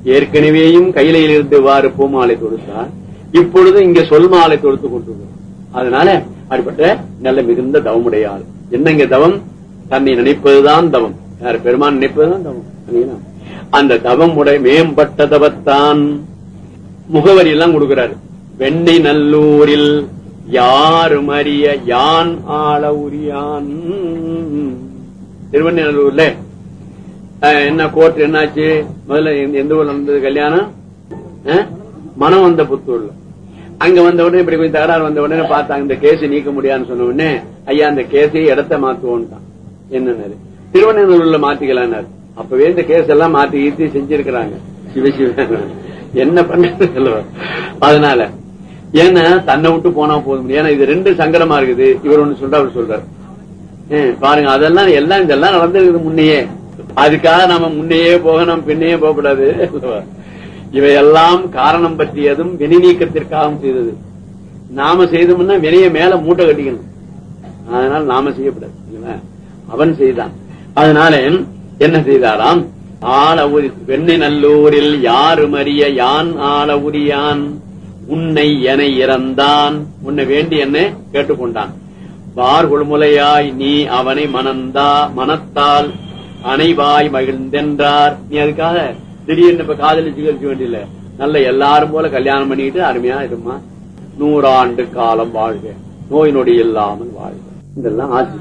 ஏற்கனவேயும் கையிலையில் இருந்து வாறு பூமாலை தொடுத்தார் இப்பொழுது இங்க சொல் மாலை தொடுத்து கொண்டுள்ளோம் அதனால அப்படிப்பட்ட நல்ல மிகுந்த தவமுடையாள் என்னங்க தவம் தன்னை நினைப்பதுதான் தவம் யார் பெருமான் நினைப்பதுதான் தவம் சரிங்களா? அந்த தவம் உடைய மேம்பட்ட தவத்தான் முகவரி எல்லாம் கொடுக்கிறாரு வெண்ணை நல்லூரில் யாரும் அறிய யான் ஆள உரியான் திருவண்ணூர்ல என்ன கோர்ட் என்னாச்சு முதல்ல எந்த- எந்த ஊர்ல நடந்தது கல்யாணம் அஹ், மனம் வந்த புத்தூர்ல அங்க வந்த உடனே இப்படி கொஞ்சம் தகராறு வந்த உடனே பார்த்தாங்க இந்த கேஸ் நீக்க முடியாதுன்னு சொன்ன உடனே ஐயா அந்த கேஸை இடத்த மாத்துவோம்ட்டான் என்னன்னாரு திருவண்ணூர்ல மாத்திக்கலாம்னாரு அப்பவே இந்த கேஸ் எல்லாம் மாத்தி ஈத்தி செஞ்சிருக்கிறாங்க சிவசிவ என்ன பண்றது சொல்லுவா அதனால ஏன்னா தன்னை விட்டு போனா போதும் ஏன்னா இது ரெண்டு சங்கடமா இருக்குது இவர் ஒண்ணு சொல்ற அவர் சொல்றாரு ஏன், பாருங்க அதெல்லாம் எல்லாம் இதெல்லாம் நடந்திருக்குது முன்னையே அதுக்காக நாம முன்னையே போகணும் பின்னையே போகக்கூடாது இவையெல்லாம் காரணம் பற்றியதும் வினை நீக்கத்திற்காகவும் செய்தது நாம செய்தோம்னா வினைய மேல மூட்டை கட்டிக்கணும் அதனால நாம செய்யக்கூடாது இல்லைங்களா? அவன் செய்தான் அதனால என்ன செய்தாராம் ஆள உரி வெண்ணை நல்லூரில் யாரும் அறிய யான் ஆள உரியான் உன்னை என இறந்தான் உன்னை வேண்டி என்ன கேட்டுக்கொண்டான் வார் கொள்முலையாய் நீ அவனை மணந்தா மனத்தால் அனைவாய் மகிழ்ந்தென்றார் நீ அதுக்காக திடீர்னு இப்ப காதலிச்சு கழிக்க வேண்டியல நல்ல எல்லாரும் போல கல்யாணம் பண்ணிட்டு அருமையா இருமா நூறாண்டு காலம் வாழ்க நோய் நொடி இல்லாமல் வாழ்க இதெல்லாம் ஆட்சி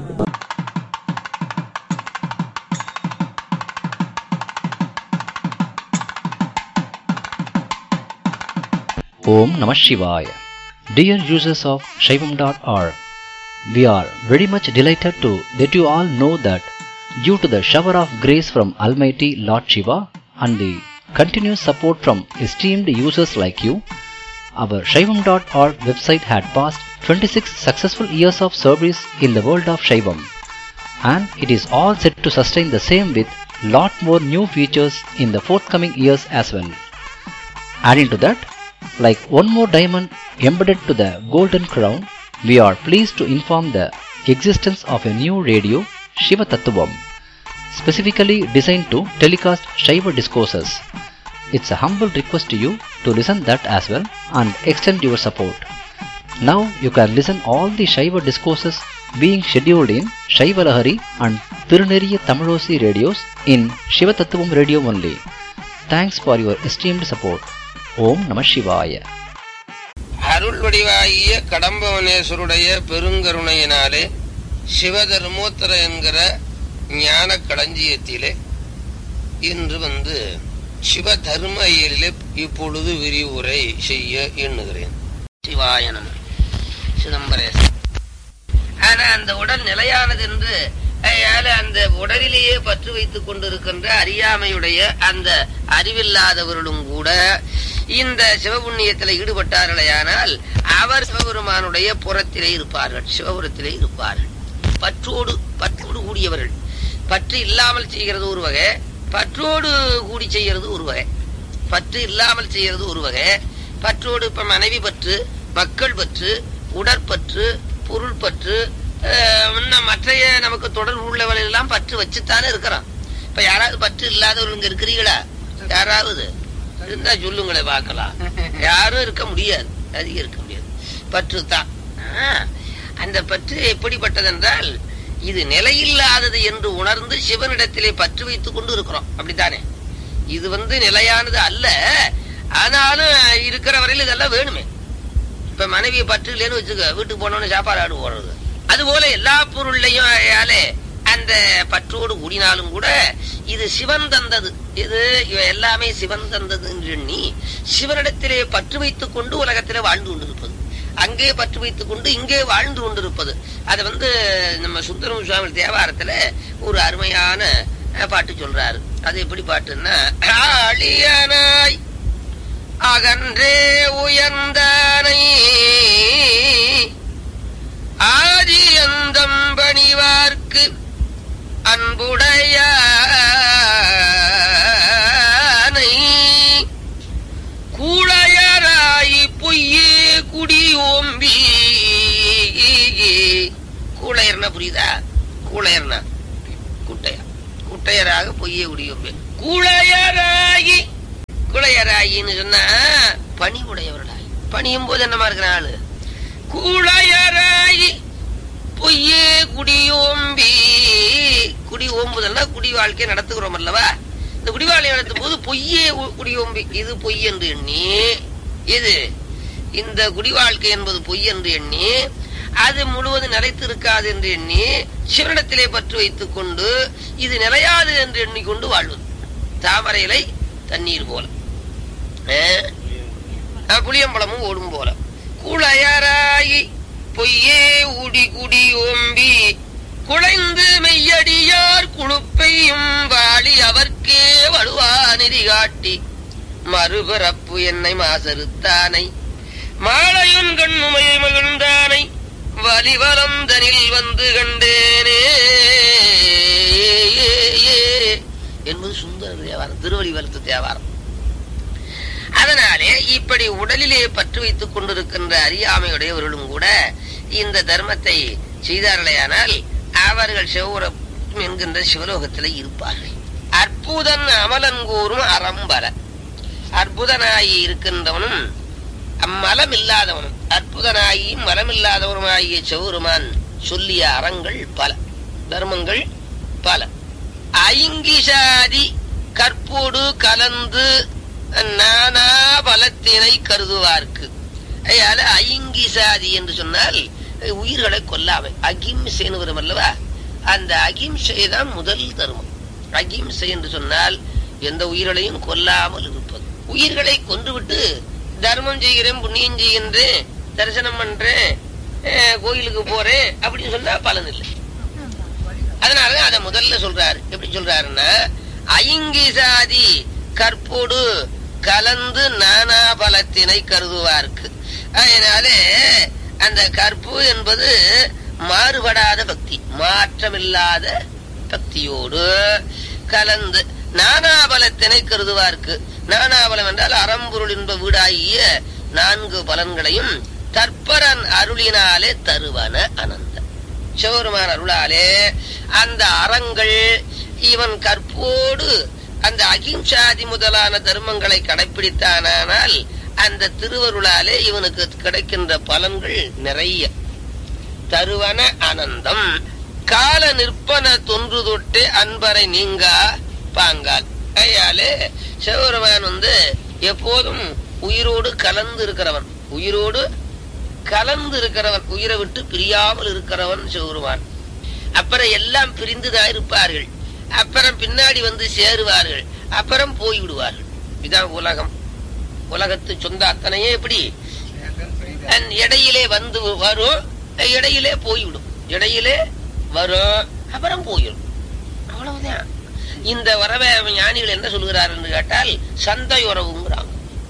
Om Namah Shivaya. Dear users of Shaivam.org, we are very much delighted to let you all know that due to the shower of grace from Almighty Lord Shiva and the continuous support from esteemed users like you, our Shaivam.org website had passed 26 successful years of service in the world of Shaivam and it is all set to sustain the same with lot more new features in the forthcoming years as well. Adding to that, like one more diamond embedded to the golden crown, we are pleased to inform the existence of a new radio, Shiva Tattvam, specifically designed to telecast Shiva discourses. It's a humble request to you to listen that as well and extend your support. Now you can listen all the Shaiva discourses being scheduled in Shaiva Lahari and Tiruneriya Tamilosi radios in Shiva Tattvam radio only. Thanks for your esteemed support. ஓம் நம சிவாய அருள் வடிவாகிய கடம்பவனேஸ்வருடைய பெருங்கருணையினாலே சிவதர்மோத்தர என்கிற ஞான களஞ்சியத்திலே இன்று வந்து சிவ தர்ம இயலிலே இப்பொழுது விரிவுரை செய்ய எண்ணுகிறேன் சிவாய நம சிதம்பரேசன் ஆனா அந்த உடல் நிலையானது என்று அயால அந்த உடலிலேயே பற்று வைத்துக் கொண்டிருக்கின்ற அறியாமையுடைய அந்த அறிவில்லாதவர்களும் கூட இந்த சிவபுண்ணியத்தில் ஈடுபட்டார்களேயானால் அவர் சிவபெருமானுடைய புறத்திலே இருப்பார்கள் சிவபுரத்திலே இருப்பார்கள் பற்றோடு பற்றோடு கூடியவர்கள் பற்று இல்லாமல் செய்கிறது ஒரு வகை பற்றோடு கூடி செய்கிறது ஒரு வகை பற்று இல்லாமல் செய்கிறது ஒரு வகை பற்றோடு இப்ப மனைவி பற்று மக்கள் பற்று உடற்பற்று பொருள் பற்று அஹ், இன்னும் மற்றைய நமக்கு தொடர்பு உள்ளவர்கள் எல்லாம் பற்று வச்சுத்தானே இருக்கிறோம் இப்ப யாராவது பற்று இல்லாதவர்கள் இங்க இருக்கிறீங்களா யாராவது இருந்தா சொல்லுங்களே பார்க்கலாம் யாரும் இருக்க முடியாது அதிகம் இருக்க முடியாது பற்று தான் அந்த பற்று எப்படிப்பட்டதென்றால் இது நிலையில்லாதது என்று உணர்ந்து சிவனிடத்திலே பற்று வைத்துக் கொண்டு இருக்கிறோம் அப்படித்தானே இது வந்து நிலையானது அல்ல ஆனாலும் இருக்கிற வரையில் இதெல்லாம் வேணுமே இப்ப மனைவியை பற்று இல்லைன்னு வச்சுக்க வீட்டுக்கு போனோன்னு சாப்பாடு ஆடு போடுறது அது போல எல்லா பொருள்லையும் ஆலே அந்த பற்றோடு கூடினாலும் கூட இது சிவன் தந்தது இது இவ எல்லாமே சிவன் தந்தது என்று எண்ணி சிவனிடத்திலே பற்று வைத்துக் கொண்டு உலகத்திலே வாழ்ந்து கொண்டிருப்பது அங்கே பற்று வைத்துக் கொண்டு இங்கே வாழ்ந்து கொண்டிருப்பது அது வந்து நம்ம சுந்தரம் சுவாமி தேவாரத்துல ஒரு அருமையான அஹ், பாட்டு சொல்றாரு அது எப்படி பாட்டுன்னா ஆளியனாய் அகன்றே உயர்ந்தானை ஆதியந்தம் பணிவார்க்கு அன்புடையானை கூழையராய் பொய்யே குடி ஓம்பி கூழையர்னா புரியுதா கூழையர்னா குட்டையா குட்டையராக பொய்யே குடி ஓம்பி கூழையராகி கூழையராயின்னு சொன்னா பணி உடையவர்களாய் பணியும் போது என்னமா இருக்கிற ஆளு கூழையராயி பொய்யே குடியோம்பி குடி ஓம்புதல்னா குடி வாழ்க்கை நடத்துகிறோம் அல்லவா இந்த குடி வாழ்க்கை நடத்தும் போது பொய்யே உ- குடியோம்பி இது பொய் என்று எண்ணி இது இந்த குடி வாழ்க்கை என்பது பொய் என்று எண்ணி அது முழுவதும் நிலைத்திருக்காது என்று எண்ணி சிவனிடத்திலே பற்று வைத்துக் கொண்டு இது நிலையாது என்று எண்ணிக்கொண்டு வாழ்வது தாமரை இலை தண்ணீர் போல அஹ், அஹ், புளியம்பழமும் ஓடும் போல குளையராயி பொய்யே உடி குடி ஓம்பி குழைந்து மெய்யடியார் குழுப்பையும் வாழி அவர்க்கே வலுவா நெறி காட்டி மறுபிறப்பு என்னை மாசறுத்தானை மாலையுன் கண்ணுமையை மகிழ்ந்தானை வலிவலம் தனில் வந்து கண்டேனே என்பது சுந்தர தேவாரம் திருவடிவலத்து தேவாரம் அதனாலே இப்படி உடலிலே பற்று வைத்துக் கொண்டிருக்கின்ற அறியாமையுடையவர்களும் கூட இந்த தர்மத்தை செய்தார்களேயானால் அவர்கள் சிவபுரம் என்கின்ற சிவலோகத்திலே இருப்பார்கள் அற்புதன் அமலன் கூறும் அறம்பர அற்புதனாயி இருக்கின்றவனும் அம்மலம் இல்லாதவனும் அற்புதனாயி மலம் இல்லாதவனுமாகிய சிவபெருமான் சொல்லிய அறங்கள் பல தர்மங்கள் பல ஐங்கிசாதி கற்போடு கலந்து நானா பலத்தினை கருதுவார்க்கு அதால ஐங்கிசாதி என்று சொன்னால் உயிர்களை கொல்லாமை அகிம்சைன்னு வரும் அல்லவா அந்த அகிம்சை தான் முதல் தர்மம் அகிம்சை என்று சொன்னால் எந்த உயிர்களையும் கொல்லாமல் இருப்பது உயிர்களை கொன்றுவிட்டு தர்மம் செய்கிறேன் புண்ணியம் செய்கின்றேன் தரிசனம் பண்றேன் அஹ், கோயிலுக்கு போறேன் அப்படின்னு சொன்னா பலன் இல்லை அதனால அதை முதல்ல சொல்றாரு எப்படி சொல்றாருன்னா ஐங்கிசாதி கற்போடு கலந்து நானா பலத்தினை கருதுவார்க்கு அதனால அந்த கற்பு என்பது மாறுபடாத பக்தி மாற்றமில்லாத பக்தியோடு கலந்து நானாபலத்தினை கருதுவார்க்கு நானாபலம் என்றால் அறம்பொருள் என்ப வீடாகிய நான்கு பலன்களையும் தற்பரன் அருளினாலே தருவன அனந்த சிவபெருமான் அருளாலே அந்த அறங்கள் இவன் கற்போடு அந்த அகிம்சாதி முதலான தர்மங்களை கடைபிடித்தானால் அந்த திருவருளாலே இவனுக்கு கிடைக்கின்ற பலன்கள் நிறைய தருவன ஆனந்தம் கால நிற்பன தொன்று தொட்டு அன்பரை நீங்கா பாங்கால் கையாலே சிவபெருமான் வந்து எப்போதும் உயிரோடு கலந்து இருக்கிறவன் உயிரோடு கலந்து இருக்கிறவன் உயிரை விட்டு பிரியாமல் இருக்கிறவன் சிவபெருமான் அப்புறம் எல்லாம் பிரிந்துதான் இருப்பார்கள் அப்புறம் பின்னாடி வந்து சேருவார்கள் அப்புறம் போய்விடுவார்கள் இதான் உலகம் உலகத்து சொந்த அத்தனையே எப்படி அந் இடையிலே வந்து வரும் இடையிலே போய்விடும் இடையிலே வரும் அப்புறம் போயிடும் அவ்வளவுதான் இந்த வரவை ஞானிகள் என்ன சொல்கிறார் என்று கேட்டால் சந்தை உறவுங்கிறாங்க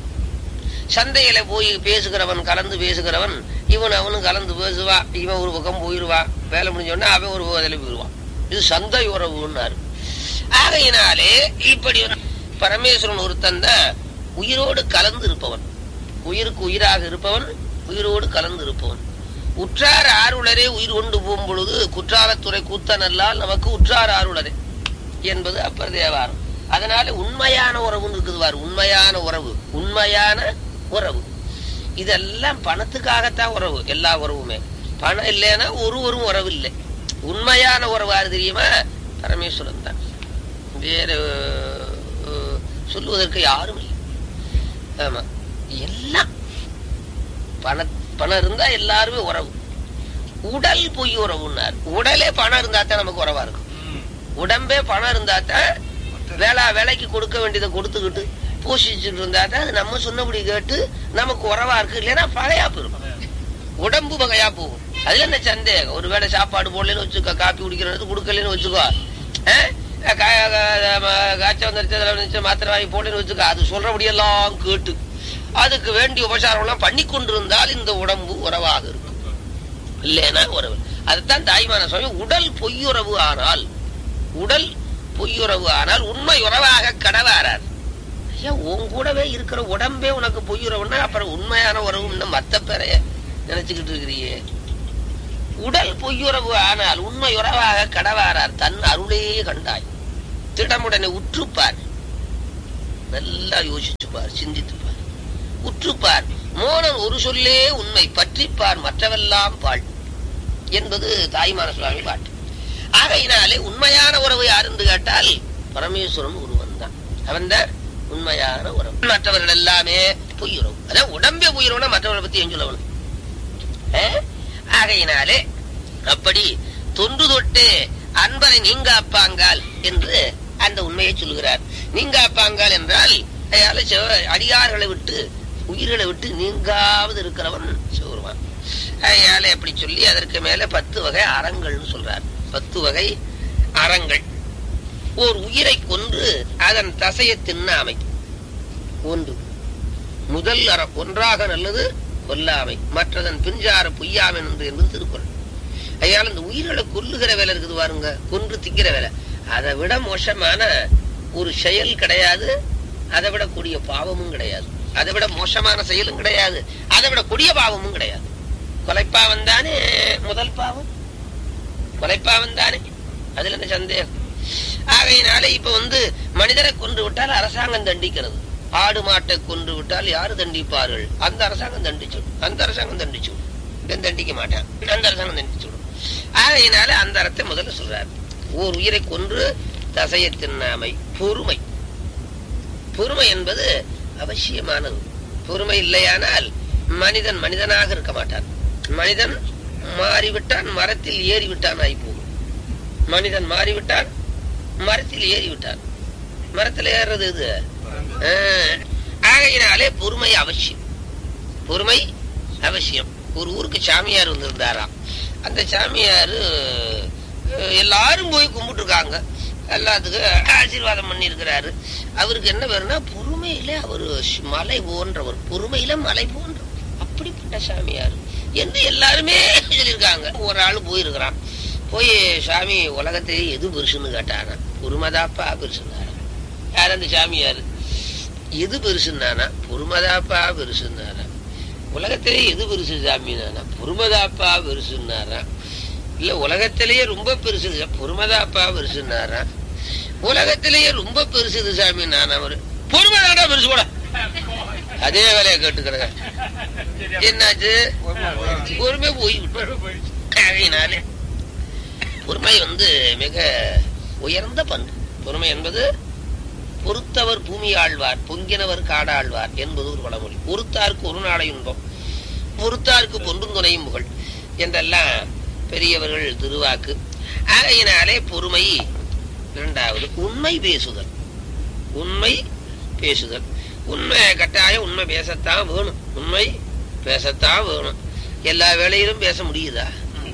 சந்தையில போய் பேசுகிறவன் கலந்து பேசுகிறவன் இவன் அவனும் கலந்து பேசுவான் இவன் ஒரு பக்கம் போயிடுவான் வேலை முடிஞ்சோடனே அவன் ஒரு பக்கத்துல போயிடுவான் இது சந்தை உறவுன்னாரு ஆகையினாலே இப்படி வந்து பரமேஸ்வரன் ஒருத்தன் தான் உயிரோடு கலந்து இருப்பவன் உயிருக்கு உயிராக இருப்பவன் உயிரோடு கலந்து இருப்பவன் உற்றார் ஆருளரே உயிர் கொண்டு போகும் பொழுது குற்றாலத்துறை கூத்தனல்லால் நமக்கு உற்றார் ஆருளரே என்பது அப்பர் தேவாரம் அதனால உண்மையான உறவுன்னு இருக்குது பாரு உண்மையான உறவு உண்மையான உறவு இதெல்லாம் பணத்துக்காகத்தான் உறவு எல்லா உறவுமே பணம் இல்லைன்னா ஒருவரும் உறவு இல்லை உண்மையான உறவு யாரு தெரியுமா பரமேஸ்வரன் தான் வேற அஹ், சொல்லுவதற்கு யாரும் இல்லை ஆமா எல்லாம் பண பணம் இருந்தா எல்லாருமே உறவு உடல் பொய் உறவுன்னார் உடலே பணம் இருந்தா தான் நமக்கு உறவா இருக்கும் உடம்பே பணம் இருந்தா தான் வேளா வேலைக்கு கொடுக்க வேண்டியதை கொடுத்துக்கிட்டு பூசிச்சுட்டு இருந்தா தான் அது நம்ம சொன்னபடி கேட்டு நமக்கு உறவா இருக்கு இல்லைன்னா பகையா போயிடும் உடம்பு பகையா போகும் அதுல என்ன சந்தேகம் ஒரு வேளை சாப்பாடு போடலன்னு வச்சுக்கோ காப்பி குடிக்கிறது கொடுக்கலன்னு வச்சுக்கோ அஹ், கா- கா- ம- காய்ச்சல் வந்துருச்சு அதில் வந்துருச்சு மாத்திரை வாங்கி போடலன்னு வச்சுக்கோ அது சொல்றபடியெல்லாம் கேட்டு அதுக்கு வேண்டிய உபசாரம் எல்லாம் பண்ணி கொண்டிருந்தால் இந்த உடம்பு உறவாக இருக்கும் இல்லைன்னா உறவு அதுதான் தாய்மான சுவாமி உடல் பொய்யுறவு ஆனால் உடல் பொய்யுறவு ஆனால் உண்மை உறவாக கடவாரார் ஐயா உன் கூடவே இருக்கிற உடம்பே உனக்கு பொய்யுறவுன்னா அப்புறம் உண்மையான உறவுன்னு மத்த பேரைய நினைச்சுக்கிட்டு இருக்கிறியே உடல் பொய்யுறவு ஆனால் உண்மை உறவாக கடவாரார் தன் அருளே கண்டாய் திடமுடனே உற்றுப்பார் நல்லா யோசிச்சுப்பார் சிந்தித்துப்பார் உற்றுப்பார் மோனன் ஒரு சொல்லே உண்மை பற்றிப்பார் மற்றவெல்லாம் பாழ் என்பது தாய்மான சுவாமி பாட்டு ஆகையினாலே உண்மையான உறவு யார் என்று கேட்டால் பரமேஸ்வரன் ஒருவன் தான் அவன் தான் உண்மையான உறவு மற்றவர்கள் எல்லாமே பொய் உறவு அதான் உடம்பே பொய் உறவுனா மற்றவர்களை பத்தி ஏன் சொல்லணும் அஹ்? ஆகையினாலே அப்படி தொன்று தொட்டு அன்பரை நீங்காப்பாங்கால் என்று அந்த உண்மையை சொல்கிறார் நீங்காப்பாங்கால் என்றால் அதால சிவ- அடியார்களை விட்டு உயிர்களை விட்டு நீங்காவது இருக்கிறவன் சிவருமான் அதனால அப்படி சொல்லி அதற்கு மேல பத்து வகை அறங்கள்னு சொல்றார் பத்து வகை அறங்கள் ஓர் உயிரை கொன்று அதன் தசையை தின்னாமை ஒன்று முதல் அறம் ஒன்றாக நல்லது கொல்லாமை மற்றதன் பிஞ்சார பொய்யாமை என்று என்பது திருக்குறள் அதனால இந்த உயிர்களை கொல்லுகிற வேலை இருக்குது பாருங்க கொன்று திங்கிற வேலை அதை விட மோசமான ஒரு செயல் கிடையாது அதை விட கூடிய பாவமும் கிடையாது அதை விட மோசமான செயலும் கிடையாது அதை விட கொடிய பாவமும் கிடையாது கொலைப்பாவம் தானே முதல் பாவம் கொலைப்பாவம் தானே அதுல என்ன சந்தேகம் ஆகையினால இப்ப வந்து மனிதரை கொன்று விட்டால் அரசாங்கம் தண்டிக்கிறது ஆடு மாட்டை கொன்று விட்டால் யாரு தண்டிப்பார்கள் அந்த அரசாங்கம் தண்டிச்சு விடும். அந்த அரசாங்கம் தண்டிச்சு விடும். இவன் தண்டிக்க மாட்டான் அந்த அரசாங்கம் தண்டிச்சு விடும் ஆகையினால அந்த அறத்தை முதல்ல சொல்றார் ஓர் உயிரை கொன்று தசையை தின்னாமை பொறுமை பொறுமை என்பது அவசியமானது பொறுமை இல்லையானால் மனிதன் மனிதனாக இருக்க மாட்டான் மனிதன் மாறிவிட்டான் மரத்தில் ஏறிவிட்டான் ஆகி போகும் மனிதன் மாறிவிட்டான் மரத்தில் ஏறிவிட்டான் மரத்தில் ஏறுறது இது ஆஹ். ஆகையினாலே பொறுமை அவசியம் பொறுமை அவசியம் ஒரு ஊருக்கு சாமியார் வந்திருந்தாராம் அந்த சாமியார் எல்லாரும் போய் கும்பிட்டு இருக்காங்க எல்லாத்துக்கும் ஆசீர்வாதம் பண்ணி இருக்கிறாரு அவருக்கு என்ன வேறுனா பொறுமையில அவர் மலை போன்றவர் பொறுமையில மலை போன்றவர் அப்படிப்பட்ட சாமியார் என்று எல்லாருமே சொல்லியிருக்காங்க ஒரு ஆள் போயிருக்கிறான் போய் சாமி உலகத்திலே எது பெருசுன்னு கேட்டானா பொறுமதாப்பா பெருசுன்னாரா யார் அந்த சாமியார் எது பெருசுன்னானா பொறுமதாப்பா பெருசுன்னாரா உலகத்திலே எது பெருசு சாமினானா பொறுமதாப்பா பெருசுன்னாரா இல்ல உலகத்திலேயே ரொம்ப பெருசு இது. பொறுமதாப்பா பெருசுன்னாரா உலகத்திலேயே ரொம்ப பெருசு இது சாமி நான் அவரு பொறுமதாடா பெருசு கூட அதே வேலையை கேட்டுக்கிறேன் என்னாச்சு பொறுமை போய் ஆகையினாலே பொறுமை வந்து மிக உயர்ந்த பண்பு பொறுமை என்பது பொறுத்தவர் பூமி ஆழ்வார் பொங்கினவர் காடாழ்வார் என்பது ஒரு பழமொழி பொறுத்தாருக்கு ஒரு நாளை இன்பம் பொறுத்தாருக்கு பொன்றும் துணையும் புகழ் என்றெல்லாம் பெரியவர்கள் திருவாக்கு ஆகையினாலே பொறுமை இரண்டாவது உண்மை பேசுதல் உண்மை பேசுதல் உண்மை கட்டாயம் உண்மை பேசத்தான் வேணும் உண்மை பேசத்தான் வேணும் எல்லா வேளையிலும் பேச முடியுதா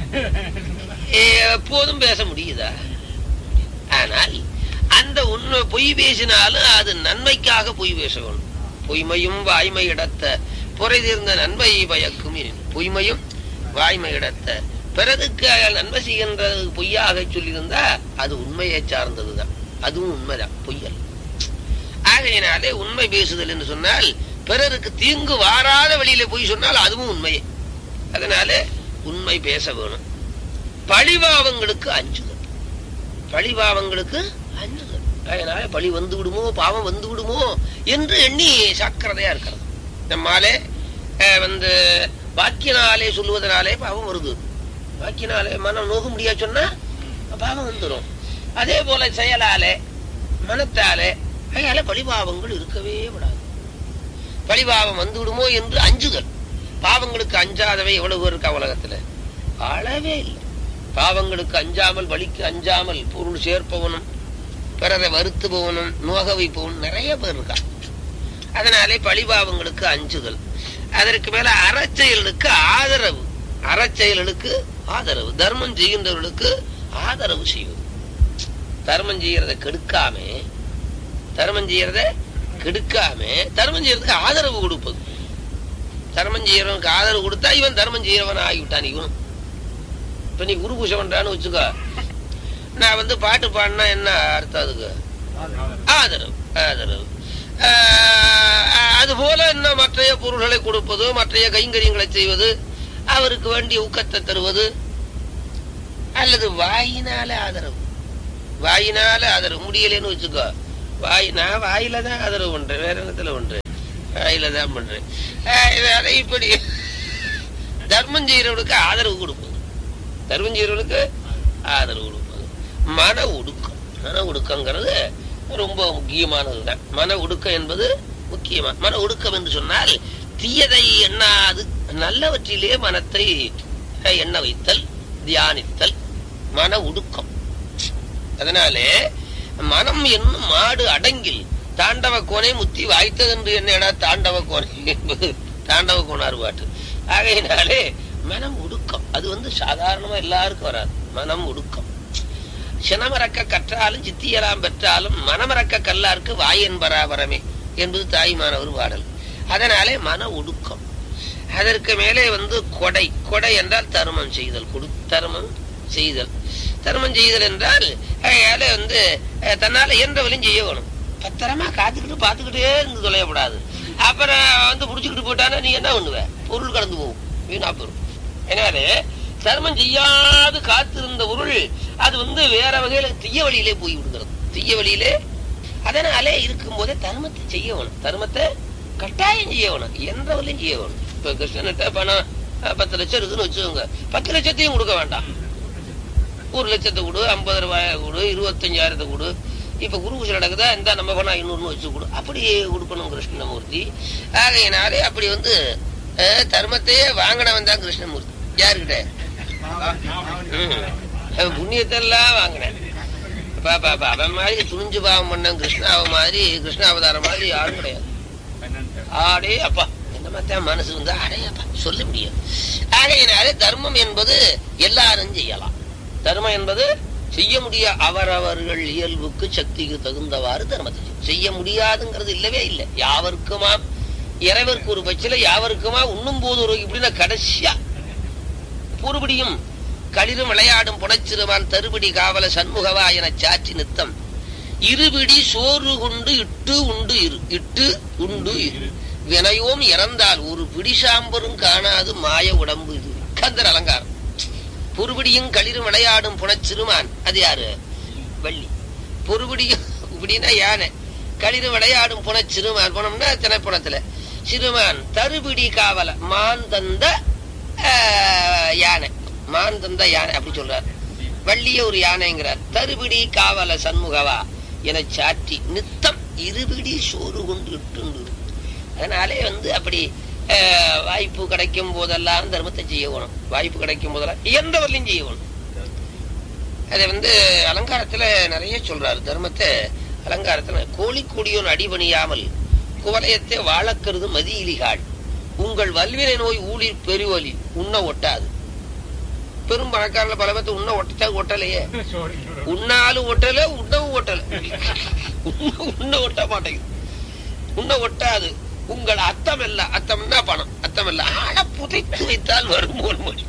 ஏ, எப்போதும் பேச முடியுதா ஆனால் அந்த உண்மை பொய் பேசினாலும் அது நன்மைக்காக பொய் பேச வேணும் பொய்மையும் வாய்மை இடத்த புரை தீர்ந்த நன்மை பயக்கும் எனினும். பொய்மையும் வாய்மை இடத்த பிறதுக்கு நன்மை செய்கின்றது பொய்யாக சொல்லியிருந்தா அது உண்மையை சார்ந்ததுதான் அதுவும் உண்மைதான் பொய்யல் ஆகையினாலே உண்மை பேசுதல் என்று சொன்னால் பிறருக்கு தீங்கு வாராத வழியில பொய் சொன்னால் அதுவும் உண்மையே அதனால உண்மை பேச வேணும் பழிபாவங்களுக்கு அஞ்சுதல் பழிபாவங்களுக்கு அஞ்சுதல் அதனால பழி வந்து விடுமோ பாவம் வந்து விடுமோ என்று எண்ணி சாக்கிரதையா இருக்கிறது நம்மாலே அஹ், வந்து வாக்கினாலே சொல்லுவதனாலே பாவம் வருது வாக்கினாலே மனம் நோக முடியா சொன்னா பாவம் வந்துடும் அதே போல செயலாலே மனத்தாலே அதனால பழிபாவங்கள் இருக்கவே விடாது பழிபாவம் வந்து விடுமோ என்று அஞ்சுதல் பாவங்களுக்கு அஞ்சாதவை எவ்வளவு இருக்கா உலகத்துல அளவே இல்லை பாவங்களுக்கு அஞ்சாமல் வழிக்கு அஞ்சாமல் பொருள் சேர்ப்பவனும் பிறரை வருத்துபவனும் நோக வைப்பவனும் நிறைய பேர் இருக்கா அதனாலே பழிபாவங்களுக்கு அஞ்சுதல் அதற்கு மேல அறச்செயல்களுக்கு ஆதரவு அறச்செயல்களுக்கு ஆதரவு தர்மம் செய்கின்றவர்களுக்கு ஆதரவு செய்வது தர்மம் செய்யறதை கெடுக்காம தர்மம் செய்யறத கெடுக்காம தர்மம் செய்யறதுக்கு ஆதரவு கொடுப்பது தர்மம் செய்யறவனுக்கு ஆதரவு கொடுத்தா இவன் தர்மம் செய்யறவன் ஆகிவிட்டான் இவனும் இப்ப நீ குரு பூஜை பண்றான்னு வச்சுக்கோ நான் வந்து பாட்டு பாடினா என்ன அர்த்தம் அதுக்கு ஆதரவு ஆதரவு ஆஹ் அது போல இன்னும் மற்றைய பொருள்களை கொடுப்பது மற்றைய கைங்கரியங்களை செய்வது அவருக்கு வேண்டிய ஊக்கத்தை தருவது அல்லது வாயினால ஆதரவு வாயினால ஆதரவு முடியலன்னு வச்சுக்கோ வாய் நான் வாயில தான் ஆதரவு பண்றேன் வேற இடத்துல பண்றேன் வாயில தான் பண்றேன் ஆஹ் இது அதை இப்படி தர்மம் செய்யறவனுக்கு ஆதரவு கொடுப்பது தர்மம் செய்யறவனுக்கு ஆதரவு கொடுப்பது மன ஒடுக்கம் மன ஒடுக்கங்கிறது ரொம்ப முக்கியமானதுதான் மன ஒடுக்கம் என்பது முக்கியமா மன ஒடுக்கம் என்று சொன்னால் தீயதை எண்ணாது நல்லவற்றிலே மனத்தை அஹ், எண்ண வைத்தல் தியானித்தல் மன ஒடுக்கம் அதனாலே மனம் என்னும் மாடு அடங்கில் தாண்டவ கோனை முத்தி வாய்த்ததென்று என்னடா தாண்டவ கோனை என்பது தாண்டவ கோனார் பாட்டு ஆகையினாலே மனம் ஒடுக்கம் அது வந்து சாதாரணமா எல்லாருக்கும் வராது மனம் ஒடுக்கம் சினமறக்க கற்றாலும் சித்தியலாம் பெற்றாலும் மனமறக்க கல்லாருக்கு வாயன் பராபரமே என்பது தாய்மானவர் பாடல் அதனாலே மன ஒடுக்கம் அதற்கு மேலே வந்து கொடை கொடை என்றால் தர்மம் செய்தல் கொடு தர்மம் செய்தல் தர்மம் செய்தல் என்றால் அயால வந்து அஹ், தன்னால இயன்றவளையும் செய்ய வேணும் பத்திரமா காத்துக்கிட்டு பார்த்துக்கிட்டே இருந்து தொலையப்படாது அப்புறம் வந்து புடிச்சுக்கிட்டு போட்டானா நீ என்ன பண்ணுவ பொருள் கடந்து போகும் வீணா போயிடும் எனவே தர்மம் செய்யாது காத்திருந்த பொருள் அது வந்து வேற வகையில தீய வழியிலே போய் விடுகிறது தீய வழியிலே அதனாலே இருக்கும் போதே தர்மத்தை செய்ய வேணும் தர்மத்தை கட்டாயம் செய்ய வேணும் என்றவளையும் செய்ய வேணும் இப்ப கிருஷ்ணன்கிட்ட பணம் அஹ், பத்து லட்சம் இருக்குன்னு வச்சுக்கோங்க பத்து லட்சத்தையும் கொடுக்க வேண்டாம் ஒரு லட்சத்தை கொடு ஐம்பது ரூபாய கொடு இருபத்தஞ்சாயிரத்தை கொடு இப்ப குரு பூஜை நடக்குதா இந்த நம்ம பணம் ஐநூறுன்னு வச்சு கொடு அப்படி கொடுக்கணும் கிருஷ்ணமூர்த்தி ஆகையினாலே அப்படி வந்து அஹ், தர்மத்தையே வாங்கினவன் தான் கிருஷ்ணமூர்த்தி யாருக்கிட்ட ம். அவன் புண்ணியத்தை எல்லாம் வாங்கினேன் பாப்பா பாப்பா அவன் மாதிரி துணிஞ்சு பாவம் பண்ண கிருஷ்ணாவ மாதிரி கிருஷ்ண அவதாரம் மாதிரி யாரும் கிடையாது ஆடே அப்பா இந்த மாதிரி மனசு வந்து அடே அப்பா சொல்ல முடியாது ஆகையினாலே தர்மம் என்பது எல்லாரும் செய்யலாம் தர்மம் என்பது செய்ய முடிய அவரவர்கள் இயல்புக்கு சக்திக்கு தகுந்தவாறு தர்மத்தை செய்யும். செய்ய முடியாதுங்கிறது இல்லவே இல்லை யாவருக்குமாம் இறைவருக்கு ஒரு பட்சில யாவருக்குமா உண்ணும் போது ஒரு இப்படின்னா கடைசியா பூர்வடியும் களிரும் விளையாடும் புனச்சிறுவான் தருபடி காவல சண்முகவா என சாற்றி நித்தம் இருபிடி சோறு கொண்டு இட்டு உண்டு இரு இட்டு உண்டு இரு வினையோம் இறந்தால் ஒரு பிடி சாம்பரும் காணாது மாய உடம்பு இது கந்தர் அலங்காரம் பொறுபடியும் களிரும் விளையாடும் புனச்சிறுமான் அது யாரு வள்ளி பொறுபடியும் இப்படின்னா யானை களிரும் விளையாடும் புனச்சிறுமான் புனம்னா திரைப்படத்துல சிறுமான் தருபிடி காவல மான் தந்த ஆஹ், யானை மான் தந்த யானை அப்படி சொல்றார் வள்ளிய ஒரு யானைங்கிறார் தருபிடி காவல சண்முகவா என சாற்றி நித்தம் இருபிடி சோறு கொண்டு இட்டுண்டு அதனாலே வந்து அப்படி ஆஹ், வாய்ப்பு கிடைக்கும் போதெல்லாம் தர்மத்தை செய்யணும் வாய்ப்பு கிடைக்கும் போதெல்லாம் இயன்றவர்களையும் செய்யணும் அதை வந்து அலங்காரத்துல நிறைய சொல்றாரு தர்மத்தை அலங்காரத்துல கோழி கொடியோன் அடிபணியாமல் குவலயத்தை வாழக்கருது மதியிலிகாள் உங்கள் வல்வினை நோய் ஊழிர் பெருவலி உண்ண ஒட்டாது பெரும் பணக்காரல பல பேர்த்து உண்ண ஒட்டச்சா ஒட்டலையே உண்ணாலும் ஒட்டல உண்ணவும் ஒட்டல உண்ண- உண்ண ஒட்ட மாட்டேங்குது உண்ண ஒட்டாது உங்கள் அத்தம் இல்ல அத்தம்னா பணம் அத்தம் இல்ல ஆழ புதைத்து வைத்தால் வருமோ மொழி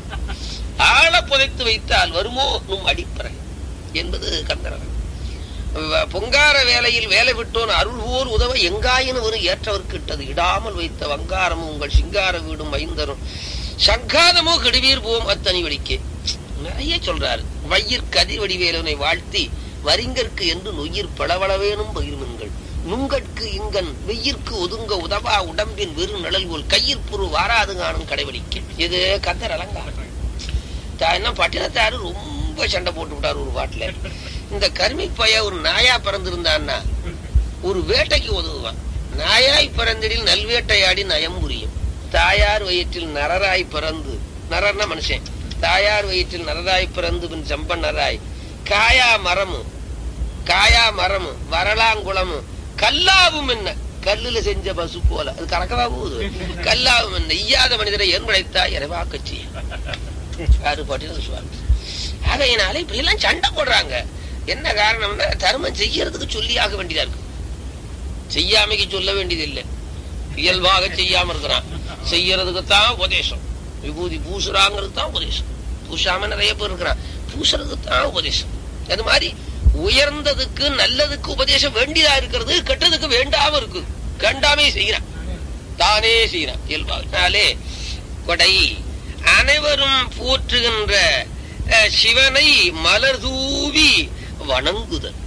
ஆழ புதைத்து வைத்தால் வருமோ நும் அடிப்பறை என்பது கந்தரவன் பொங்கார வேலையில் வேலை விட்டோன் அருள் போர் உதவ எங்காயினும் ஒரு ஏற்றவர்க்கு இட்டது இடாமல் வைத்த வங்காரமும் உங்கள் சிங்கார வீடும் மைந்தரும் சங்காதமோ கெடுவீர் போம் அத்தனி வடிக்கே நிறைய சொல்றாரு வையிற் கதிர் வடிவேலனை வாழ்த்தி வரிங்கற்கு என்று நொய்யிற் பளவளவேனும் பகிர்மன்கள் நுங்கட்கு இங்கன் வெய்யிற்கு ஒதுங்க உதவா உடம்பின் வெறு நிழல் போல் கையிற்புரு வாராது காணும் கடைபிடிக்க இது கந்தர் அலங்காரம் தா- என்ன பட்டினத்தாரு ரொம்ப சண்டை போட்டு விட்டாரு ஒரு பாட்டுல இந்த கருமி பைய ஒரு நாயா பிறந்திருந்தான்னா ஒரு வேட்டைக்கு உதவுவான் நாயாய் பிறந்திடில் நல்வேட்டையாடி நயம் புரியும் தாயார் வயிற்றில் நரராய் பிறந்து நரர்னா மனுஷன் தாயார் வயிற்றில் நரராய் பிறந்து பின் செம்பன்னராய் காயா மரமும் காயா மரமும் வரலாங்குளமும் கல்லாவும் என்ன கல்லுல செஞ்ச பசு போல அது கறக்கவா போகுது கல்லாவும் என்ன ஈயாத மனிதரை ஏற்படைத்தா இறைவா கட்சி யாரு பாட்டின சுவாமி ஆகையினால இப்படி எல்லாம் சண்டை போடுறாங்க என்ன காரணம்னா தர்மம் செய்யறதுக்கு சொல்லி ஆக வேண்டியதா இருக்கு செய்யாமைக்கு சொல்ல வேண்டியது இல்லை இயல்பாக செய்யாம இருக்கிறான் செய்யறதுக்கு தான் உபதேசம் விபூதி பூசுறாங்கிறது தான் உபதேசம் பூசாம நிறைய பேர் இருக்கிறான் பூசுறதுக்கு தான் உபதேசம் அது மாதிரி உயர்ந்ததுக்கு நல்லதுக்கு உபதேசம் வேண்டியதா இருக்கிறது கெட்டதுக்கு வேண்டாம இருக்கு கண்டாமே செய்யறான் தானே செய்யறான் இயல்பாகனாலே கொடை அனைவரும் போற்றுகின்ற அஹ், சிவனை மலர் தூவி வணங்குதல்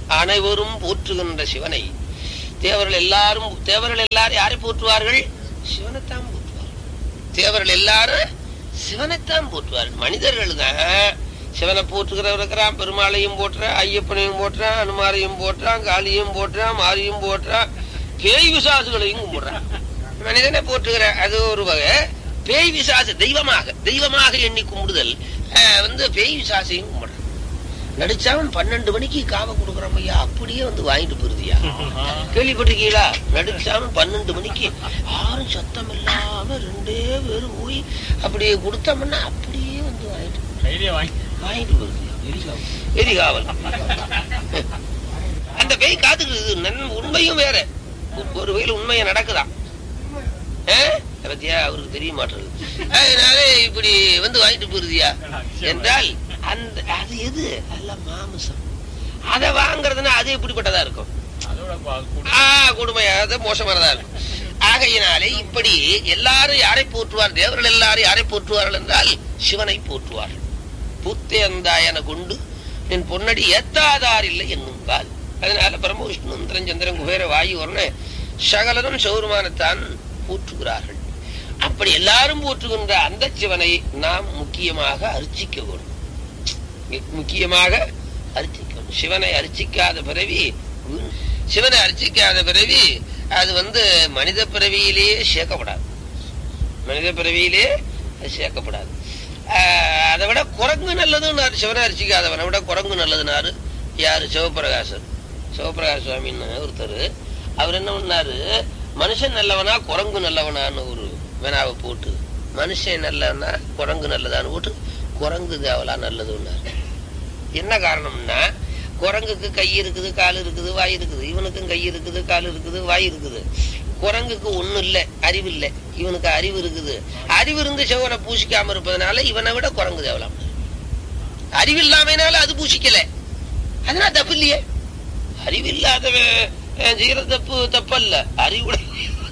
அனைவரும் போற்றுகின்ற சிவனை தேவர்கள் எல்லாரும் தேவர்கள் எல்லாரும் யாரை போற்றுவார்கள் சிவனைத்தான் போற்றுவார்கள் தேவர்கள் எல்லாரும் சிவனைத்தான் போற்றுவார்கள் மனிதர்கள் தான் சிவனை போற்றுகிறவர் இருக்கிறான் பெருமாளையும் போட்டுறான் ஐயப்பனையும் போட்டுறான் அனுமாரையும் போட்டுறான் காளியும் போட்டுறான் மாரியும் போட்டுறான் பேய் விசாசுகளையும் கும்பிடுறான் மனிதனை போற்றுகிற அது ஒரு வகை பேய் விசாசு தெய்வமாக தெய்வமாக எண்ணி கும்பிடுதல் அஹ், வந்து பேய் விசாசையும் கும்பிடுறான் நடிச்சாவன் பன்னெண்டு மணிக்கு காவை கொடுக்குறோம் ஐயா அப்படியே வந்து வாங்கிட்டு போயிருதியா கேள்விப்பட்டிருக்கீங்களா நடிச்சாவன் பன்னெண்டு மணிக்கு யாரும் சத்தம் இல்லாம ரெண்டே பேரும் போய் அப்படியே கொடுத்தோம்னா அப்படியே வந்து வாங்கிட்டு வாங்கிட்டு போயிருதியா எரிகாவல் அந்த பேய் காத்துக்கிறது நன் உண்மையும் வேற ஒரு வகையில் உண்மையை நடக்குதான் ஆஹ்? பத்தியா அவருக்கு தெரிய மாட்டேங்குது அதனால இப்படி வந்து வாங்கிட்டு போயிருதியா என்றால் அந்த அது எது அதெல்லாம் மாமிசம் அதை வாங்குறதுன்னா அது எப்படிப்பட்டதா இருக்கும் ஆ, கொடுமையானது மோசமானதா இருக்கும் ஆகையினாலே இப்படி எல்லாரும் யாரை போற்றுவார் தேவர்கள் எல்லாரும் யாரை போற்றுவார்கள் என்றால் சிவனை போற்றுவார்கள் பூத்தேந்தாயன கொண்டு என் பொன்னடி ஏத்தாதார் இல்லை என்னுங்கால் அதனால பிரம்ம விஷ்ணு இந்திரன் சந்திரன் குபேர வாயு வரன சகலரும் சௌருமானத்தான் போற்றுகிறார்கள் அப்படி எல்லாரும் போற்றுகின்ற அந்த சிவனை நாம் முக்கியமாக அர்ச்சிக்க வேண்டும் முக்கியமாக அர்ச்சிக்கணும் சிவனை அர்ச்சிக்காத பிறவி வீண். சிவனை அர்ச்சிக்காத பிறவி அது வந்து மனித பிறவியிலேயே சேர்க்கப்படாது மனித பிறவியிலே அது சேர்க்கப்படாது ஆஹ், அதை விட குரங்கு நல்லதுன்னாரு சிவனை அர்ச்சிக்காதவனை விட குரங்கு நல்லதுனாரு யாரு சிவபிரகாசர் சிவபிரகாச சுவாமின்னு ஒருத்தர் அவர் என்ன பண்ணாரு மனுஷன் நல்லவனா குரங்கு நல்லவனான்னு ஒரு வினாவை போட்டு மனுஷன் நல்லவனா குரங்கு நல்லதான்னு போட்டு குரங்கு தேவலா நல்லதுன்னாரு என்ன காரணம்னா குரங்குக்கு கை இருக்குது கால் இருக்குது வாய் இருக்குது இவனுக்கும் கை இருக்குது கால் இருக்குது வாய் இருக்குது குரங்குக்கு ஒண்ணும் இல்ல அறிவு இல்ல இவனுக்கு அறிவு இருக்குது அறிவு இருந்து செவனை பூசிக்காம இருப்பதனால இவனை விட குரங்கு தேவலாம் அறிவு இல்லாமனால அது பூசிக்கல அதனால தப்பு இல்லையே அறிவு இல்லாதவன் அஹ், செய்யற தப்பு தப்பல்ல அறிவுடைய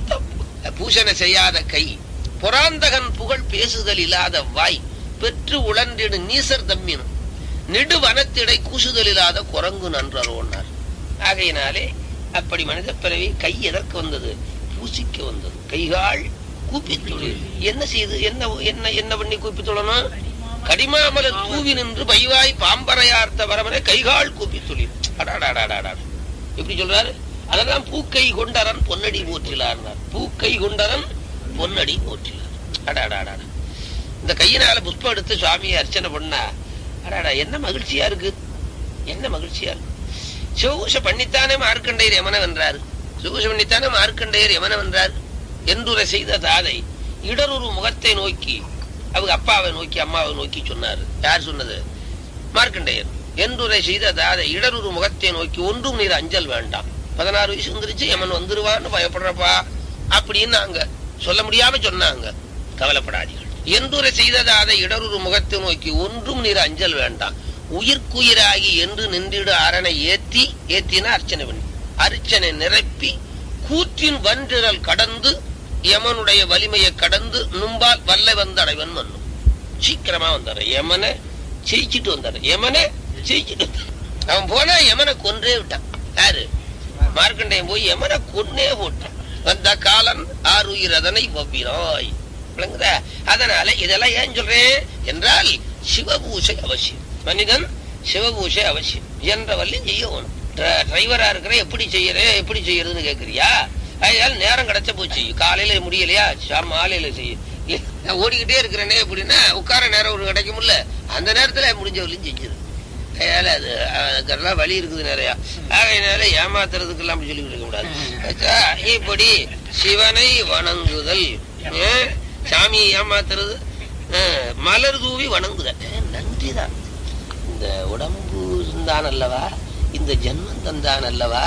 தப்பு பூசணை செய்யாத கை பொறாந்தகன் புகழ் பேசுதல் இல்லாத வாய் பெற்று உழன்றிடு நீசர் தம்மினும் நெடு வனத்திடை கூசுதல் இல்லாத குரங்கு நன்றரோன்னார் ஆகையினாலே அப்படி மனித பிறவி கை எதற்கு வந்தது பூசிக்க வந்தது கைகால் கூப்பி தொழில் என்ன செய்து என்ன என்ன என்ன பண்ணி கூப்பி தொழணும் கடிமாமலர் தூவி நின்று பைவாய் பாம்பரையார்த்த வரவனை கைகால் கூப்பி தொழில் அடாடாடாடாடா எப்படி சொல்றாரு அதெல்லாம் பூக்கை கொண்டரன் பொன்னடி போற்றிலார்னார் பூக்கை கொண்டரன் பொன்னடி போற்றிலார் அடாடாடா இந்த கையினால புஷ்பம் எடுத்து சுவாமியை அர்ச்சனை பண்ணா அடாடா என்ன மகிழ்ச்சியா இருக்கு என்ன மகிழ்ச்சியா இருக்கு சிவகூஷ பண்ணித்தானே மார்க்கண்டையர் யமன வென்றார் சிவகூஷ பண்ணித்தானே மார்க்கண்டையர் யமன வென்றார் என்றுரை செய்த தாதை இடரொரு முகத்தை நோக்கி அவங்க அப்பாவை நோக்கி அம்மாவை நோக்கி சொன்னார் யார் சொன்னது மார்க்கண்டையர் என்றுரை செய்த தாதை இடரொரு முகத்தை நோக்கி ஒன்றும் நீர் அஞ்சல் வேண்டாம் பதினாறு வயசு வந்துருச்சு யமன் வந்துருவான்னு பயப்படுறப்பா அப்படின்னு நாங்க சொல்ல முடியாம சொன்னாங்க கவலைப்படாதீர்கள் என்றுரை செய்ததாத இடரொரு முகத்தை நோக்கி ஒன்றும் நீர் அஞ்சல் வேண்டாம் உயிர்க்குயிராகி என்று நின்றிடு அரணை ஏத்தி ஏத்தினா அர்ச்சனை பண்ணி அர்ச்சனை நிரப்பி கூற்றின் வன்றிரல் கடந்து யமனுடைய வலிமையை கடந்து நும்பால் வல்லை வந்து அடைவன் மண்ணும் சீக்கிரமா வந்தாரு யமனை ஜெயிச்சிட்டு வந்தாரு யமனை ஜெயிச்சிட்டு வந்தாரு. அவன் போனா யமனை கொன்றே விட்டான் யாரு மார்க்கண்டையன் போய் யமனை கொன்னே போட்டான் வந்த காலன் ஆறுயிர் அதனை வவ்வினாய் விளங்குதா அதனால இதெல்லாம் ஏன் சொல்றேன் என்றால் சிவபூசை அவசியம் மனிதன் சிவபூசை அவசியம் என்ற வள்ளி செய்யணும் டிர- டிரைவரா இருக்கிற எப்படி செய்யறேன் எப்படி செய்யறதுன்னு கேக்குறியா அதனால நேரம் கிடைச்ச போச்சு காலையில முடியலையா சாம மாலையில செய்ய இல்ல, நான் ஓடிக்கிட்டே இருக்கிறேனே அப்படின்னா உட்கார நேரம் ஒரு கிடைக்கும்ல அந்த நேரத்துல முடிஞ்ச வரையும் செஞ்சிரு அதனால அது அதுக்கெல்லாம் வழி இருக்குது நிறைய அதனால ஏமாத்துறதுக்கு எல்லாம் அப்படி சொல்லிக்கிட்டு இருக்க கூடாது ஆச்சா? இப்படி சிவனை வணங்குதல் ஏன்? சாமியை ஏமாத்துறது அஹ், மலர் தூவி வணங்குதல் அஹ், நன்றிதான் இந்த உடம்பு தந்தான் அல்லவா இந்த ஜென்மம் தந்தான் அல்லவா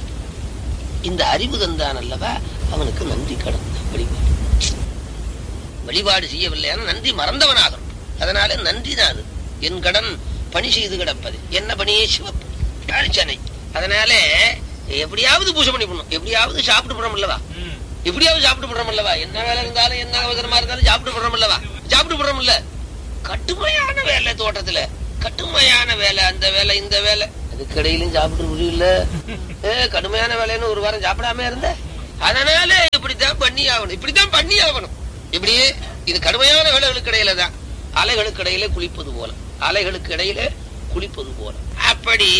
இந்த அறிவு தந்தான் அல்லவா அவனுக்கு நன்றி கடன் வழிபாடு வழிபாடு செய்யவில்லையான நன்றி மறந்தவனாகும் அதனால நன்றி தான் அது என் கடன் பணி செய்து கிடப்பது என்ன பணியே சிவப்பு அர்ச்சனை அதனால எப்படியாவது பூஜை பண்ணி பண்ணணும் எப்படியாவது சாப்பிட்டு போறோம் அல்லவா எப்படியாவது சாப்பிட்டு போடுறோம் அல்லவா என்ன வேலை இருந்தாலும் என்ன அவசரமா இருந்தாலும் சாப்பிட்டு போடுறோம் அல்லவா சாப்பிட்டு போடுறோம் இல்ல கட்டுமையான வேலை தோட்டத்துல கட்டுமையான வேலை அந்த வேலை இந்த வேலை அதுக்கடையிலும் சாப்பிட்டு முடியல ஏ கடுமையான வேலைன்னு ஒரு வாரம் சாப்பிடாம இருந்த அதனால இப்படித்தான் பண்ணி ஆகணும் இப்படித்தான் பண்ணி ஆகணும் இப்படி இது கடுமையான வேலைகளுக்கு இடையில தான் அலைகளுக்கு இடையில குளிப்பது போல அலைகளுக்கு இடையில குளிப்பது போல அப்படி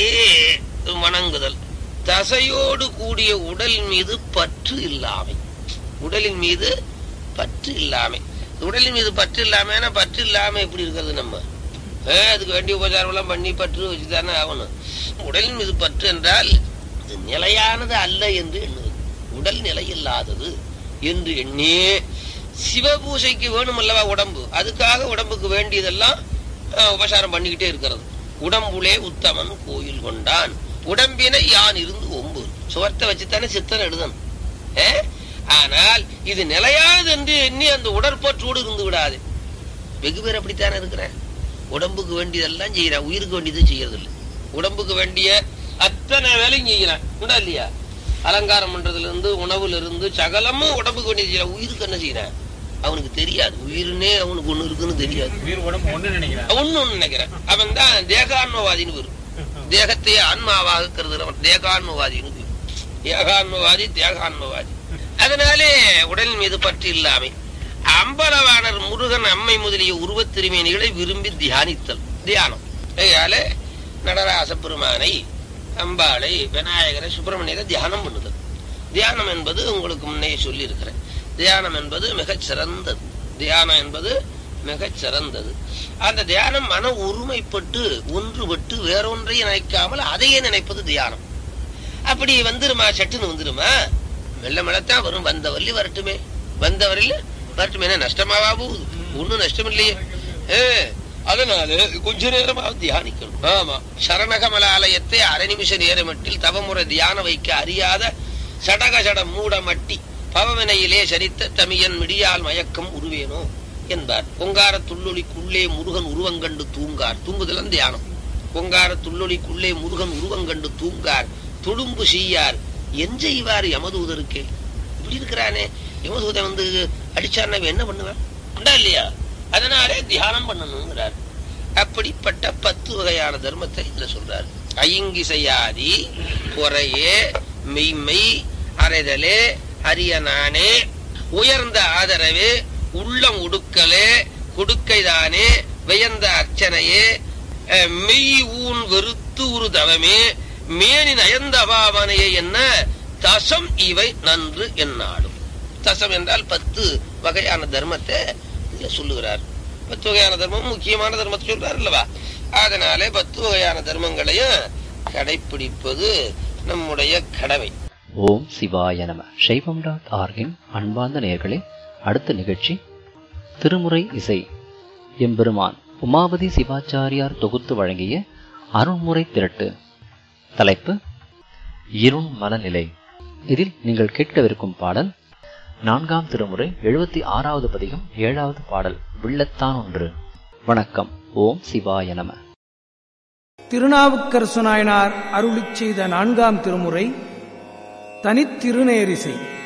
வணங்குதல் தசையோடு கூடிய உடல் மீது பற்று இல்லாமை உடலின் மீது பற்று இல்லாமை உடலின் மீது பற்று இல்லாம பற்று இல்லாம எப்படி இருக்கிறது நம்ம ஏ, அதுக்கு வேண்டிய உபச்சாரம் எல்லாம் பண்ணி பற்று வச்சுதானே ஆகணும் உடலின் மீது பற்று என்றால் இது நிலையானது அல்ல என்று எண்ணுவது உடல் நிலையில்லாதது என்று எண்ணி சிவபூசைக்கு வேணும் அல்லவா உடம்பு அதுக்காக உடம்புக்கு வேண்டியதெல்லாம் அஹ், உபசாரம் பண்ணிக்கிட்டே இருக்கிறது உடம்புலே உத்தமன் கோயில் கொண்டான் உடம்பினை யான் இருந்து ஒம்பு சுவர்த்தை வச்சுத்தானே சித்தன் எழுதணும் ஏ? ஆனால் இது நிலையானது என்று எண்ணி அந்த உடற்பற்றோடு இருந்து விடாது வெகு பேர் அப்படித்தானே இருக்கிறேன் உடம்புக்கு வேண்டியதெல்லாம் செய்யறான் உயிருக்கு வேண்டியது செய்யறதில்லை உடம்புக்கு வேண்டிய அத்தனை வேலையும் செய்யறான் உண்டா இல்லையா அலங்காரம் பண்றதுல இருந்து உணவுல இருந்து சகலமும் உடம்புக்கு வேண்டியது செய்யறான் உயிருக்கு என்ன செய்யறான் அவனுக்கு தெரியாது உயிர்னே அவனுக்கு ஒண்ணு இருக்குன்னு தெரியாது உயிர் உடம்பு ஒண்ணு நினைக்கிறேன் ஒண்ணு நினைக்கிறேன் அவன் தான் தேகான்மவாதின்னு வரும் தேகத்தையே ஆன்மாவாக கருதுறவன் தேகான்மவாதின்னு பேரு. ஏகான்மவாதி தேகான்மவாதி அதனாலே உடல் மீது பற்று இல்லாமை அம்பலவாணர் முருகன் அம்மை முதலிய உருவத் திருமேனிகளை விரும்பி தியானித்தல் தியானம் அதனால நடராச பெருமானை அம்பாளை விநாயகரை சுப்பிரமணியரை தியானம் பண்ணுதல் தியானம் என்பது உங்களுக்கு முன்னே சொல்லி இருக்கிறேன் தியானம் என்பது மிகச் சிறந்தது தியானம் என்பது மிகச் சிறந்தது அந்த தியானம் மன ஒருமைப்பட்டு ஒன்றுபட்டு வேறொன்றையும் நினைக்காமல் அதையே நினைப்பது தியானம் அப்படி வந்துருமா சட்டுன்னு வந்துருமா மெல்ல மெல்லத்தான் வரும் வந்த வள்ளி வரட்டுமே வந்த வரையில வரட்டுமே என்ன நஷ்டமாவா போகுது ஒண்ணும் நஷ்டம் இல்லையே ஏ அதனால கொஞ்ச நேரமாவது தியானிக்கணும் ஆமா சரணகமல ஆலயத்தை அரை நிமிஷ நேரமட்டில் தவமுறை தியான வைக்க அறியாத சடக சட மூட மட்டி பவவினையிலே சரித்த தமியன் மிடியால் மயக்கம் உருவேனோ என்பார் பொங்கார துள்ளொலிக்குள்ளே முருகன் உருவங்கண்டு தூங்கார் தூங்குதலன் தியானம் பொங்கார துள்ளொலிக்குள்ளே முருகன் உருவங்கண்டு தூங்கார் துடும்பு செய்யார் என் செய்வார் யமதூதருக்கே இப்படி இருக்கிறானே யமதூதன் வந்து அடிச்சார்னா இவன் என்ன பண்ணுவான் உண்டா இல்லையா அதனாலே தியானம் பண்ணணுங்கிறார் அப்படிப்பட்ட பத்து வகையான தர்மத்தை இதுல சொல்றார் ஐங்கிசையாதி பொறையே மெய்மை அறைதலே அரியனானே உயர்ந்த ஆதரவு உள்ளம் உடுக்கலே கொடுக்கைதானே வியந்த அர்ச்சனையே அஹ், மெய் ஊன் வெறுத்து உரு தவமே மேனி நயந்த அபாவனையே என்ன தசம் இவை நன்று என்னாடும் தசம் என்றால் பத்து வகையான தர்மத்தை இதுல சொல்லுகிறார் பத்து வகையான தர்மம் முக்கியமான தர்மத்தை சொல்றார் அல்லவா அதனாலே பத்து வகையான தர்மங்களையும் கடைபிடிப்பது நம்முடைய கடமை ஓம் சிவாய நம சைவம் டாட் ஆர்கின் அன்பார்ந்த நேயர்களே அடுத்த நிகழ்ச்சி திருமுறை இசை எம்பெருமான் உமாபதி சிவாச்சாரியார் தொகுத்து வழங்கிய அருண்முறை திரட்டு தலைப்பு இருண் மனநிலை இதில் நீங்கள் கேட்கவிருக்கும் பாடல் நான்காம் திருமுறை எழுபத்தி ஆறாவது பதிகம் ஏழாவது பாடல் வில்லத்தான் ஒன்று வணக்கம் ஓம் சிவாய நம திருநாவுக்கரசு நாயனார் அருளிச் செய்த நான்காம் திருமுறை தனித்திருநேரிசை